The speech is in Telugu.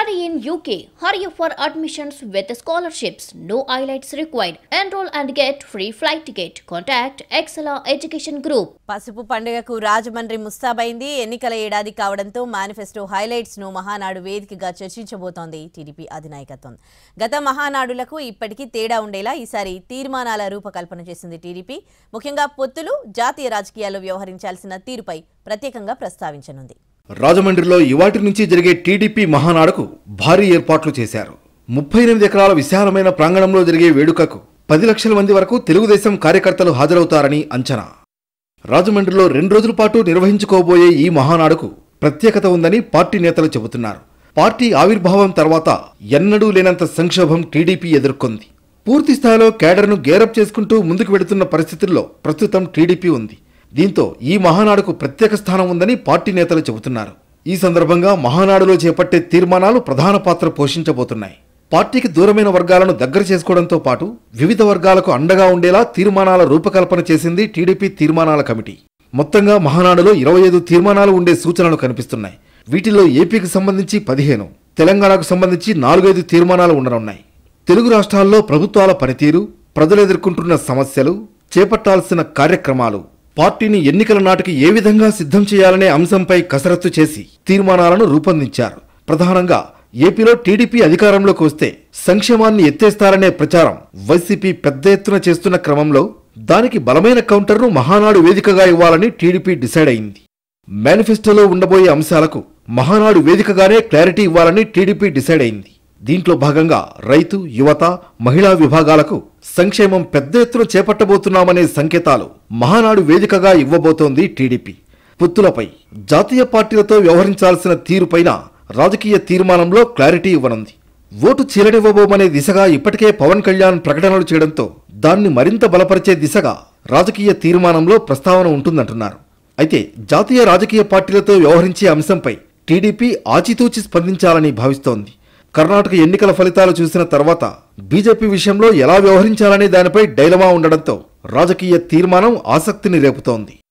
Study in UK. Hurry for admissions with scholarships. No highlights required. Enroll and get free flight ticket. Contact Excella Education Group. పసుపు పండుగకు రాజమండ్రి ముస్తాబైంది ఎన్నికల ఏడాది కావడంతో మేనిఫెస్టో హైలైట్స్ ను మహానాడు వేదికగా చర్చించబోతోంది టీడీపీ అధినాయకత్వం గత మహానాడులకు ఇప్పటికీ తేడా ఉండేలా ఈసారి తీర్మానాల రూపకల్పన చేసింది టీడీపీ ముఖ్యంగా పొత్తులు జాతీయ రాజకీయాల్లో వ్యవహరించాల్సిన తీరుపై ప్రత్యేకంగా ప్రస్తావించనుంది రాజమండ్రిలో ఇవాటి నుంచి జరిగే టీడీపీ మహానాడుకు భారీ ఏర్పాట్లు చేశారు ముప్పై ఎనిమిది ఎకరాల విశాలమైన ప్రాంగణంలో జరిగే వేడుకకు పది లక్షల మంది వరకు తెలుగుదేశం కార్యకర్తలు హాజరవుతారని అంచనా రాజమండ్రిలో రెండు రోజుల పాటు నిర్వహించుకోబోయే ఈ మహానాడుకు ప్రత్యేకత ఉందని పార్టీ నేతలు చెబుతున్నారు పార్టీ ఆవిర్భావం తర్వాత ఎన్నడూ లేనంత సంక్షోభం టీడీపీ ఎదుర్కొంది పూర్తి స్థాయిలో కేడర్ను గేరప్ చేసుకుంటూ ముందుకు వెడుతున్న పరిస్థితుల్లో ప్రస్తుతం టీడీపీ ఉంది దీంతో ఈ మహానాడుకు ప్రత్యేక స్థానం ఉందని పార్టీ నేతలు చెబుతున్నారు ఈ సందర్భంగా మహానాడులో చేపట్టే తీర్మానాలు ప్రధాన పాత్ర పోషించబోతున్నాయి పార్టీకి దూరమైన వర్గాలను దగ్గర చేసుకోవడంతో పాటు వివిధ వర్గాలకు అండగా ఉండేలా తీర్మానాల రూపకల్పన చేసింది టీడీపీ తీర్మానాల కమిటీ మొత్తంగా మహానాడులో ఇరవై ఐదు తీర్మానాలు ఉండే సూచనలు కనిపిస్తున్నాయి వీటిలో ఏపీకి సంబంధించి పదిహేను తెలంగాణకు సంబంధించి నాలుగైదు తీర్మానాలు ఉండనున్నాయి తెలుగు రాష్ట్రాల్లో ప్రభుత్వాల పనితీరు ప్రజలు ఎదుర్కొంటున్న సమస్యలు చేపట్టాల్సిన కార్యక్రమాలు పార్టీని ఎన్నికల నాటికి ఏ విధంగా సిద్ధం చేయాలనే అంశంపై కసరత్తు చేసి తీర్మానాలను రూపొందించారు ప్రధానంగా ఏపీలో టీడీపీ అధికారంలోకి వస్తే సంక్షేమాన్ని ఎత్తేస్తారనే ప్రచారం వైసీపీ పెద్ద ఎత్తున చేస్తున్న క్రమంలో దానికి బలమైన కౌంటర్ను మహానాడు వేదికగా ఇవ్వాలని టీడీపీ డిసైడ్ అయింది మేనిఫెస్టోలో ఉండబోయే అంశాలకు మహానాడు వేదికగానే క్లారిటీ ఇవ్వాలని టీడీపీ డిసైడ్ అయింది దీంట్లో భాగంగా రైతు యువత మహిళా విభాగాలకు సంక్షేమం పెద్ద ఎత్తున చేపట్టబోతున్నామనే సంకేతాలు మహానాడు వేదికగా ఇవ్వబోతోంది టీడీపీ పొత్తులపై జాతీయ పార్టీలతో వ్యవహరించాల్సిన తీరుపైన రాజకీయ తీర్మానంలో క్లారిటీ ఇవ్వనుంది ఓటు చీలనివ్వబోమనే దిశగా ఇప్పటికే పవన్ కళ్యాణ్ ప్రకటనలు చేయడంతో దాన్ని మరింత బలపరిచే దిశగా రాజకీయ తీర్మానంలో ప్రస్తావన ఉంటుందంటున్నారు అయితే జాతీయ రాజకీయ పార్టీలతో వ్యవహరించే అంశంపై టీడీపీ ఆచితూచి స్పందించాలని భావిస్తోంది కర్ణాటక ఎన్నికల ఫలితాలు చూసిన తర్వాత బీజేపీ విషయంలో ఎలా వ్యవహరించాలనే దానిపై డైలమా ఉండడంతో రాజకీయ తీర్మానం ఆసక్తిని రేపుతోంది